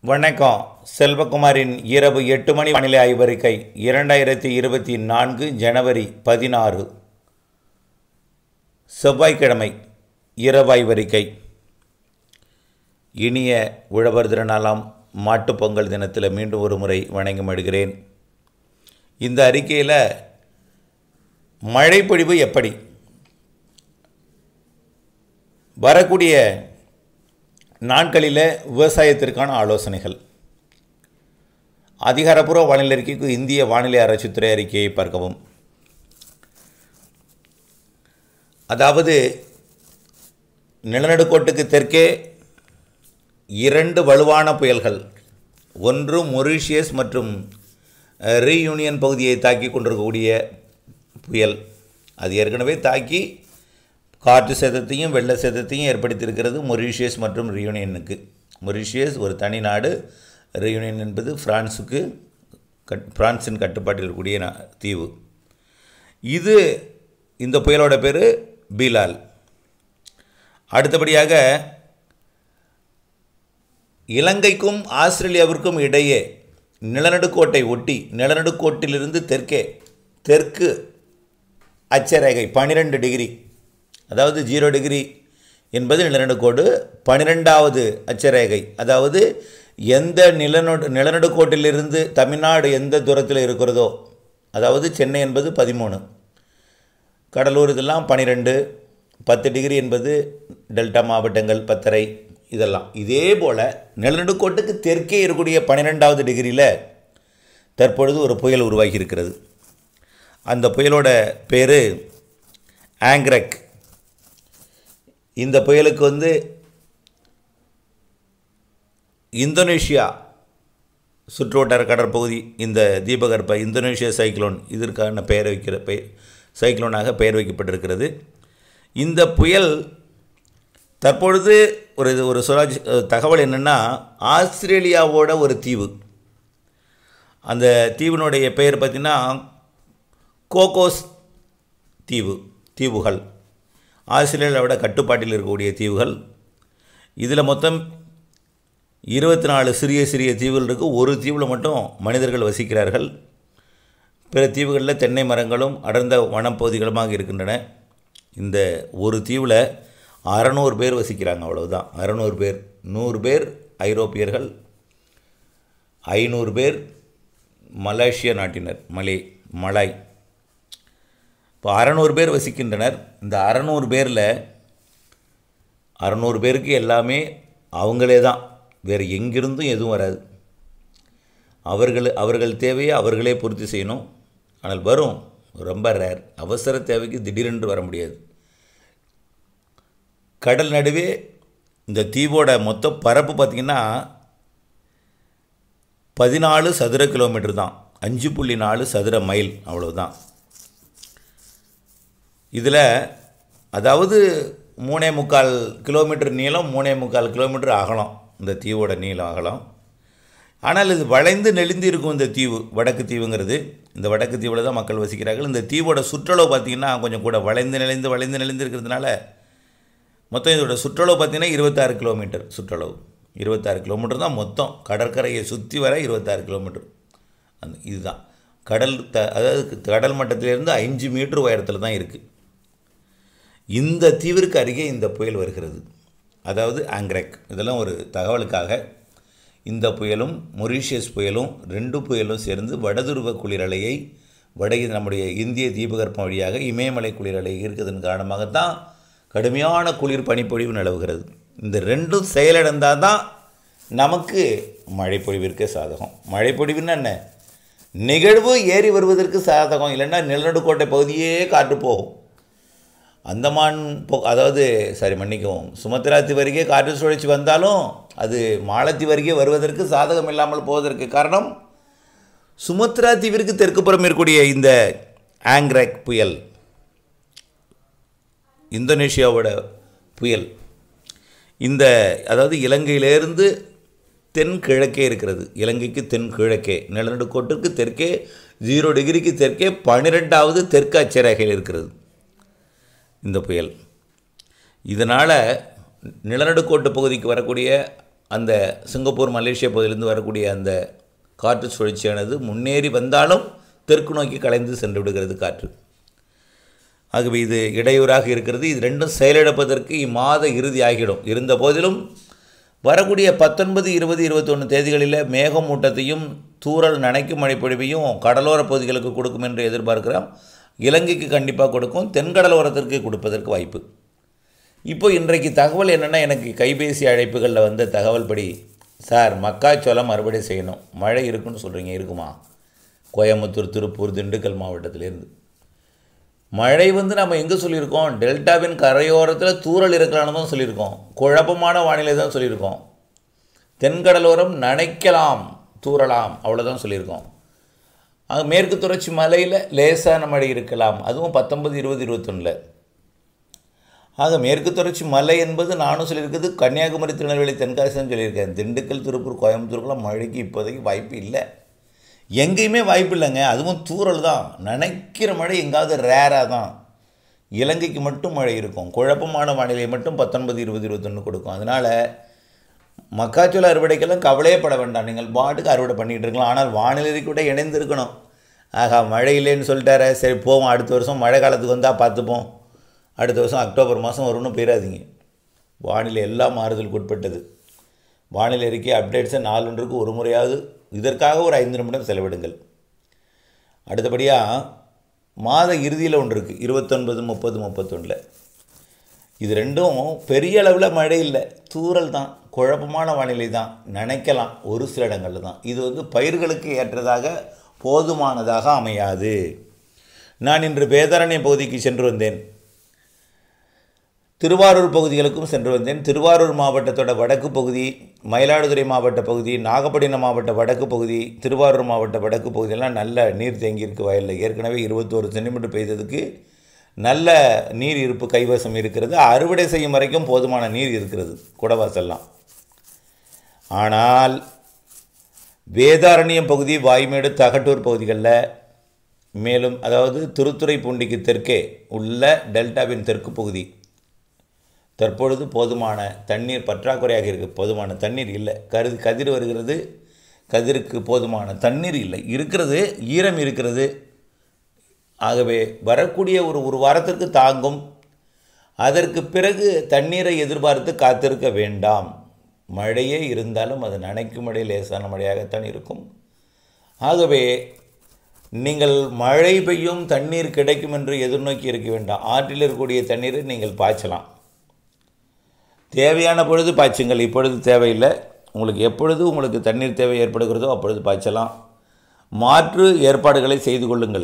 வணக்கம் செல்வகுமாரின் இரவு எட்டு மணி வானிலை ஆய்வறிக்கை இரண்டாயிரத்தி இருபத்தி நான்கு ஜனவரி பதினாறு செவ்வாய்க்கிழமை இரவு ஆய்வறிக்கை இனிய உழவர் திருநாளாம் மாட்டுப் பொங்கல் தினத்தில் மீண்டும் ஒரு முறை வணங்கி மடுகிறேன் இந்த அறிக்கையில் மழைப்பொழிவு எப்படி வரக்கூடிய நாட்களில் விவசாயத்திற்கான ஆலோசனைகள் அதிகாரப்பூர்வ வானிலை அறிக்கைக்கு இந்திய வானிலை ஆராய்ச்சித்துறை அறிக்கையை பார்க்கவும் அதாவது நிலநடுக்கோட்டுக்கு தெற்கே இரண்டு வலுவான புயல்கள் ஒன்று மொரீஷியஸ் மற்றும் ரீயூனியன் பகுதியை தாக்கி கொண்டிருக்கக்கூடிய புயல் அது ஏற்கனவே தாக்கி காற்று சேதத்தையும் வெள்ள சேதத்தையும் ஏற்படுத்தியிருக்கிறது மொரீஷியஸ் மற்றும் ரியூனியனுக்கு மொரீஷியஸ் ஒரு தனி நாடு ரியூனியன் என்பது பிரான்ஸுக்கு கட் பிரான்ஸின் கட்டுப்பாட்டில் இருக்கக்கூடிய நா- தீவு இது இந்த புயலோட பேர் பீலால் அடுத்தபடியாக இலங்கைக்கும் ஆஸ்திரேலியாவிற்கும் இடையே நிலநடுக்கோட்டை ஒட்டி நிலநடுக்கோட்டிலிருந்து தெற்கே தெற்கு அச்சரேகை பன்னிரெண்டு டிகிரி அதாவது ஜீரோ டிகிரி என்பது நிலநடுக்கோடு பன்னிரெண்டாவது அச்சரேகை அதாவது எந்த நிலநடு நிலநடுக்கோட்டிலிருந்து தமிழ்நாடு எந்த தூரத்தில் இருக்கிறதோ அதாவது சென்னை என்பது பதிமூணு கடலூர் இதெல்லாம் பன்னிரெண்டு பத்து டிகிரி என்பது டெல்டா மாவட்டங்கள் பத்தரை இதெல்லாம் இதே போல் நிலநடுக்கோட்டுக்கு தெற்கே இருக்கக்கூடிய பன்னிரெண்டாவது டிகிரியில் தற்பொழுது ஒரு புயல் உருவாகி இருக்கிறது அந்த புயலோட பேர் ஆங்க்ரக் இந்த புயலுக்கு வந்து இந்தோனேஷியா சுற்றுவட்டார கடற்பகுதி இந்த தீபகற்ப இந்தோனேஷியா சைக்ளோன் இதற்கான பெயர் வைக்கிற பெயர் சைக்ளோனாக பெயர் வைக்கப்பட்டிருக்கிறது இந்த புயல் தற்பொழுது ஒரு இது ஒரு சுராஜ் தகவல் என்னென்னா ஆஸ்திரேலியாவோட ஒரு தீவு அந்த தீவினுடைய பெயர் பார்த்திங்கன்னா கோகோஸ் தீவு தீவுகள் ஆஸ்திரேலியாவோட கட்டுப்பாட்டில் இருக்கக்கூடிய தீவுகள் இதில் மொத்தம் இருபத்தி நாலு சிறிய சிறிய தீவுகள் இருக்குது ஒரு தீவில் மட்டும் மனிதர்கள் வசிக்கிறார்கள் பிற தீவுகளில் தென்னை மரங்களும் அடர்ந்த வனப்பகுதிகளுமாக இருக்கின்றன இந்த ஒரு தீவில் அறநூறு பேர் வசிக்கிறாங்க அவ்வளவுதான் அறநூறு பேர் நூறு பேர் ஐரோப்பியர்கள் ஐநூறு பேர் மலேசிய நாட்டினர் மலே மலாய் இப்போ அறநூறு பேர் வசிக்கின்றனர் இந்த அறநூறு பேரில் அறநூறு பேருக்கு எல்லாமே அவங்களே தான் வேறு எங்கிருந்தும் எதுவும் வராது அவர்கள் அவர்கள் தேவையை அவர்களே பூர்த்தி செய்யணும் ஆனால் வரும் ரொம்ப ரேர் அவசர தேவைக்கு திடீரென்று வர முடியாது கடல் நடுவே இந்த தீவோட மொத்த பரப்பு பார்த்திங்கன்னா பதினாலு சதுர கிலோமீட்டர் தான் அஞ்சு புள்ளி நாலு சதுர மைல் அவ்வளவுதான் இதில் அதாவது மூணே முக்கால் கிலோமீட்டர் நீளம் மூணே முக்கால் கிலோமீட்டர் அகலம் இந்த தீவோட நீளம் அகலம் ஆனால் இது வளைந்து நெளிந்து இருக்கும் இந்த தீவு வடக்கு தீவுங்கிறது இந்த வடக்கு தீவில் தான் மக்கள் வசிக்கிறார்கள் இந்த தீவோட சுற்றளவு பார்த்திங்கன்னா கொஞ்சம் கூட வளைந்து நெளிந்து வளைந்து நெளிந்து இருக்கிறதுனால மொத்தம் இதோட சுற்றளவு பார்த்திங்கன்னா இருபத்தாறு கிலோமீட்டர் சுற்றளவு இருபத்தாறு கிலோமீட்டர் தான் மொத்தம் கடற்கரையை சுற்றி வர இருபத்தாறு கிலோமீட்டர் அந்த இதுதான் கடல் த அதாவது கடல் மட்டத்திலிருந்து அஞ்சு மீட்டர் உயரத்தில் தான் இருக்குது இந்த தீவிற்கு அருகே இந்த புயல் வருகிறது அதாவது ஆங்க்ரக் இதெல்லாம் ஒரு தகவலுக்காக இந்த புயலும் மொரீஷியஸ் புயலும் ரெண்டு புயலும் சேர்ந்து வடதுருவ குளிரலையை வட நம்முடைய இந்திய தீபகற்பம் வழியாக இமயமலை குளிரலை இருக்கிறதன் காரணமாகத்தான் கடுமையான குளிர் பனிப்பொழிவு நிலவுகிறது இந்த ரெண்டும் செயலிழந்தால் தான் நமக்கு மழைப்பொழிவிற்கு சாதகம் மழைப்பொழிவுன்னா என்ன நிகழ்வு ஏறி வருவதற்கு சாதகம் இல்லைன்னா நிலநடுக்கோட்டை பகுதியே காற்று போகும் அந்தமான் போ அதாவது சாரி மன்னிக்கவும் சுமத்ரா தீவருகே காற்று சுழற்சி வந்தாலும் அது மாலத்தீவு அருகே வருவதற்கு சாதகம் இல்லாமல் போவதற்கு காரணம் சுமத்ரா தீவிற்கு தெற்கு புறம் இருக்கக்கூடிய இந்த ஆங்க்ரக் புயல் இந்தோனேஷியாவோட புயல் இந்த அதாவது இலங்கையிலேருந்து தென் கிழக்கே இருக்கிறது இலங்கைக்கு தென் கிழக்கே நிலநடுக்கோட்டிற்கு தெற்கே ஜீரோ டிகிரிக்கு தெற்கே பன்னிரெண்டாவது தெற்கு அச்சரேகையில் இருக்கிறது இந்த புயல் இதனால் நிலநடுக்கோட்டு பகுதிக்கு வரக்கூடிய அந்த சிங்கப்பூர் மலேசியா பகுதியிலிருந்து வரக்கூடிய அந்த காற்று சுழற்சியானது முன்னேறி வந்தாலும் தெற்கு நோக்கி கலைந்து சென்று விடுகிறது காற்று ஆகவே இது இடையூறாக இருக்கிறது இது ரெண்டும் செயலிழப்பதற்கு இம்மாத இறுதி ஆகிடும் இருந்த போதிலும் வரக்கூடிய பத்தொன்பது இருபது இருபத்தொன்று தேதிகளில் மேகமூட்டத்தையும் தூறல் நனைக்கும் மழைப்பொழிவையும் கடலோர பகுதிகளுக்கு கொடுக்கும் என்று எதிர்பார்க்கிறோம் இலங்கைக்கு கண்டிப்பாக கொடுக்கும் தென்கடலோரத்திற்கு கொடுப்பதற்கு வாய்ப்பு இப்போ இன்றைக்கு தகவல் என்னென்னா எனக்கு கைபேசி அழைப்புகளில் வந்த தகவல் படி சார் மக்காச்சோளம் அறுவடை செய்யணும் மழை இருக்குன்னு சொல்கிறீங்க இருக்குமா கோயம்புத்தூர் திருப்பூர் திண்டுக்கல் மாவட்டத்திலேருந்து மழை வந்து நம்ம எங்கே சொல்லியிருக்கோம் டெல்டாவின் கரையோரத்தில் தூறல் இருக்கலாம்னு தான் சொல்லியிருக்கோம் குழப்பமான வானிலை தான் சொல்லியிருக்கோம் தென்கடலோரம் நனைக்கலாம் தூறலாம் அவ்வளோதான் சொல்லியிருக்கோம் அங்கே மேற்கு தொடர்ச்சி மலையில் லேசான மழை இருக்கலாம் அதுவும் பத்தொன்பது இருபது இருபத்தொன்னில் ஆக மேற்கு தொடர்ச்சி மலை என்பது நானும் சொல்லியிருக்கிறது கன்னியாகுமரி திருநெல்வேலி தென்காசின்னு சொல்லியிருக்கேன் திண்டுக்கல் திருப்பூர் கோயம்புத்தூருக்குலாம் மழைக்கு இப்போதைக்கு வாய்ப்பு இல்லை எங்கேயுமே வாய்ப்பு இல்லைங்க அதுவும் தூறல் தான் நினைக்கிற மழை எங்காவது ரேராக தான் இலங்கைக்கு மட்டும் மழை இருக்கும் குழப்பமான வானிலை மட்டும் பத்தொன்பது இருபது இருபத்தொன்று கொடுக்கும் அதனால் மக்காச்சோள அறுவடைக்கெல்லாம் கவலையே பட வேண்டாம் நீங்கள் பாட்டுக்கு அறுவடை பண்ணிகிட்டு இருக்கலாம் ஆனால் வானிலை கூட இணைந்து இருக்கணும் ஆகா மழை இல்லைன்னு சொல்லிட்டாரே சரி போவோம் அடுத்த வருஷம் மழை காலத்துக்கு வந்தால் பார்த்துப்போம் அடுத்த வருஷம் அக்டோபர் மாதம் வரும்னு போயிடாதீங்க வானிலை எல்லாம் மாறுதலுக்கு உட்பட்டது வானிலை அறிக்கை அப்டேட்ஸை நாலொன்றுக்கு ஒரு முறையாவது இதற்காக ஒரு ஐந்து நிமிடம் செலவிடுங்கள் அடுத்தபடியாக மாத இறுதியில் ஒன்று இருக்குது இருபத்தொன்பது முப்பது முப்பத்தொன்னில் இது ரெண்டும் பெரிய அளவில் மழை இல்லை தூறல் தான் குழப்பமான வானிலை தான் நினைக்கலாம் ஒரு சில இடங்களில் தான் இது வந்து பயிர்களுக்கு ஏற்றதாக போதுமானதாக அமையாது நான் இன்று வேதாரண்ய பகுதிக்கு சென்று வந்தேன் திருவாரூர் பகுதிகளுக்கும் சென்று வந்தேன் திருவாரூர் மாவட்டத்தோட வடக்கு பகுதி மயிலாடுதுறை மாவட்ட பகுதி நாகப்பட்டினம் மாவட்ட வடக்கு பகுதி திருவாரூர் மாவட்ட வடக்கு பகுதியெல்லாம் நல்ல நீர் தேங்கியிருக்கு வயலில் ஏற்கனவே இருபத்தோரு சென்டிமீட்டர் பெய்ததுக்கு நல்ல நீர் இருப்பு கைவசம் இருக்கிறது அறுவடை செய்யும் வரைக்கும் போதுமான நீர் இருக்கிறது குடவாசல்லாம் ஆனால் வேதாரண்யம் பகுதி வாய்மேடு தகட்டூர் பகுதிகளில் மேலும் அதாவது திருத்துறைப்பூண்டிக்கு தெற்கே உள்ள டெல்டாவின் தெற்கு பகுதி தற்பொழுது போதுமான தண்ணீர் பற்றாக்குறையாக இருக்குது போதுமான தண்ணீர் இல்லை கருது கதிர் வருகிறது கதிருக்கு போதுமான தண்ணீர் இல்லை இருக்கிறது ஈரம் இருக்கிறது ஆகவே வரக்கூடிய ஒரு ஒரு வாரத்திற்கு தாங்கும் அதற்கு பிறகு தண்ணீரை எதிர்பார்த்து காத்திருக்க வேண்டாம் மழையே இருந்தாலும் அது நனைக்கும் மழை லேசான மழையாகத்தான் இருக்கும் ஆகவே நீங்கள் மழை பெய்யும் தண்ணீர் கிடைக்கும் என்று எதிர்நோக்கி இருக்க வேண்டாம் ஆற்றில் இருக்கக்கூடிய தண்ணீரை நீங்கள் பாய்ச்சலாம் தேவையான பொழுது பாய்ச்சுங்கள் இப்பொழுது தேவையில்லை உங்களுக்கு எப்பொழுது உங்களுக்கு தண்ணீர் தேவை ஏற்படுகிறதோ அப்பொழுது பாய்ச்சலாம் மாற்று ஏற்பாடுகளை செய்து கொள்ளுங்கள்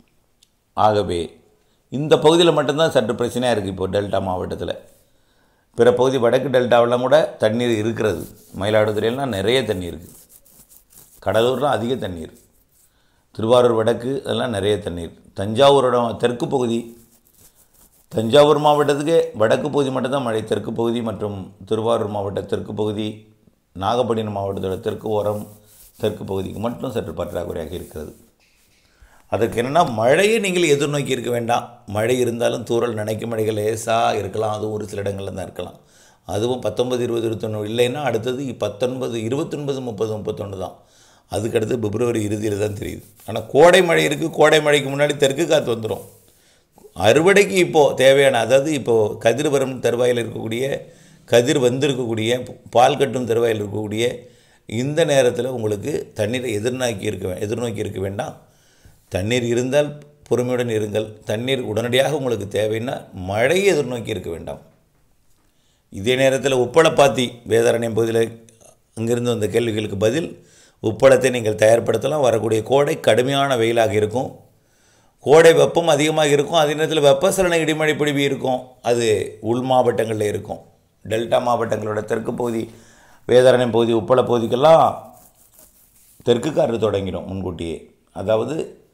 ஆகவே இந்த பகுதியில் மட்டும்தான் சற்று பிரச்சனையாக இருக்குது இப்போ டெல்டா மாவட்டத்தில் பிற பகுதி வடக்கு டெல்டாவெல்லாம் கூட தண்ணீர் இருக்கிறது மயிலாடுதுறையிலாம் நிறைய தண்ணி இருக்குது கடலூர்லாம் அதிக தண்ணீர் திருவாரூர் வடக்கு அதெல்லாம் நிறைய தண்ணீர் தஞ்சாவூரோட தெற்கு பகுதி தஞ்சாவூர் மாவட்டத்துக்கு வடக்கு பகுதி மட்டும்தான் மழை தெற்கு பகுதி மற்றும் திருவாரூர் மாவட்ட தெற்கு பகுதி நாகப்பட்டினம் மாவட்டத்தோட தெற்கு ஓரம் தெற்கு பகுதிக்கு மட்டும் சற்று பற்றாக்குறையாக இருக்கிறது அதற்கு என்னென்னா மழையை நீங்கள் எதிர்நோக்கி இருக்க வேண்டாம் மழை இருந்தாலும் தூறல் நினைக்கும் மழைகள் லேசாக இருக்கலாம் அதுவும் ஒரு சில இடங்களில் தான் இருக்கலாம் அதுவும் பத்தொன்பது இருபது இருபத்தொன்று இல்லைன்னா அடுத்தது பத்தொன்பது இருபத்தொன்பது முப்பது முப்பத்தொன்று தான் அதுக்கடுத்து பிப்ரவரி இறுதியில் தான் தெரியுது ஆனால் கோடை மழை இருக்குது கோடை மழைக்கு முன்னாடி தெற்கு காற்று வந்துடும் அறுவடைக்கு இப்போது தேவையான அதாவது இப்போது கதிர் வரும் தருவாயில் இருக்கக்கூடிய கதிர் வந்திருக்கக்கூடிய பால் கட்டும் தருவாயில் இருக்கக்கூடிய இந்த நேரத்தில் உங்களுக்கு தண்ணீரை எதிர்நோக்கி இருக்க வே- எதிர்நோக்கி இருக்க வேண்டாம் தண்ணீர் இருந்தால் பொறுமையுடன் இருங்கள் தண்ணீர் உடனடியாக உங்களுக்கு தேவைன்னா மழையை எதிர்நோக்கி இருக்க வேண்டாம் இதே நேரத்தில் உப்பளப்பாத்தி வேதாரண்யம் பகுதியில் அங்கிருந்து வந்த கேள்விகளுக்கு பதில் உப்பளத்தை நீங்கள் தயார்படுத்தலாம் வரக்கூடிய கோடை கடுமையான வெயிலாக இருக்கும் கோடை வெப்பம் அதிகமாக இருக்கும் அதே நேரத்தில் வெப்பசலன இடிமழை பொழிவு இருக்கும் அது உள் மாவட்டங்களில் இருக்கும் டெல்டா மாவட்டங்களோட தெற்கு பகுதி வேதாரண்யம் பகுதி உப்பள பகுதிக்கெல்லாம் தெற்கு காற்று தொடங்கிடும் முன்கூட்டியே அதாவது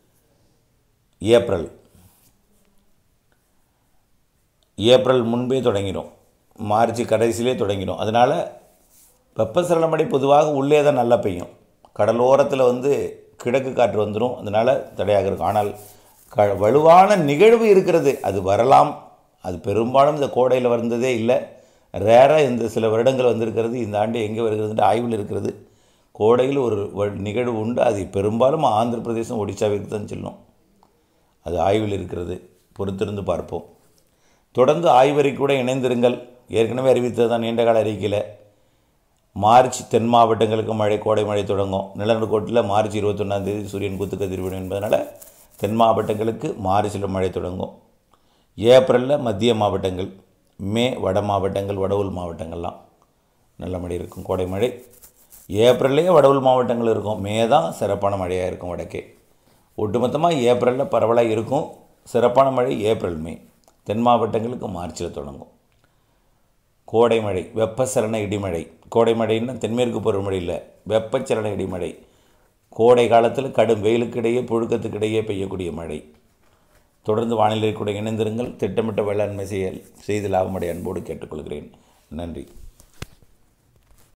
ஏப்ரல் ஏப்ரல் முன்பே தொடங்கிடும் மார்ச் கடைசியிலே தொடங்கிடும் அதனால் வெப்பசலன மழை பொதுவாக உள்ளே தான் நல்லா பெய்யும் கடலோரத்தில் வந்து கிழக்கு காற்று வந்துடும் அதனால் தடையாக இருக்கும் ஆனால் க வலுவான நிகழ்வு இருக்கிறது அது வரலாம் அது பெரும்பாலும் இந்த கோடையில் வந்ததே இல்லை ரேராக இந்த சில வருடங்கள் வந்திருக்கிறது இந்த ஆண்டு எங்கே வருகிறதுன்ற ஆய்வில் இருக்கிறது கோடையில் ஒரு வ- நிகழ்வு உண்டு அது பெரும்பாலும் ஆந்திர பிரதேசம் ஒடிசாவிற்கு தான் செல்லும் அது ஆய்வில் இருக்கிறது பொறுத்திருந்து பார்ப்போம் தொடர்ந்து ஆய்வறை கூட இணைந்திருங்கள் ஏற்கனவே அறிவித்தது தான் நீண்டகால அறிக்கையில் மார்ச் தென் மாவட்டங்களுக்கு மழை கோடை மழை தொடங்கும் நிலநடுக்கோட்டில் மார்ச் இருபத்தொன்னாம் தேதி சூரியன் குத்து கதிர்விடும் என்பதனால தென் மாவட்டங்களுக்கு மார்ச்சில் மழை தொடங்கும் ஏப்ரலில் மத்திய மாவட்டங்கள் மே வட மாவட்டங்கள் வட உள் மாவட்டங்கள்லாம் நல்ல மழை இருக்கும் கோடை மழை ஏப்ரல்லையே வட உள் மாவட்டங்கள் இருக்கும் மே தான் சிறப்பான மழையாக இருக்கும் வடக்கே ஒட்டுமொத்தமாக ஏப்ரலில் பரவலாக இருக்கும் சிறப்பான மழை ஏப்ரல் மே தென் மாவட்டங்களுக்கு மார்ச்சில் தொடங்கும் கோடை மழை வெப்பச்சலன இடிமழை கோடை மழைன்னா தென்மேற்கு பருவமழை இல்லை வெப்பச்சலன இடிமழை கோடை காலத்தில் கடும் வெயிலுக்கு இடையே புழுக்கத்துக்கு இடையே பெய்யக்கூடிய மழை தொடர்ந்து வானிலை கூட இணைந்திருங்கள் திட்டமிட்ட வேளாண்மை செய்ய செய்து லாபமடை அன்போடு கேட்டுக்கொள்கிறேன் நன்றி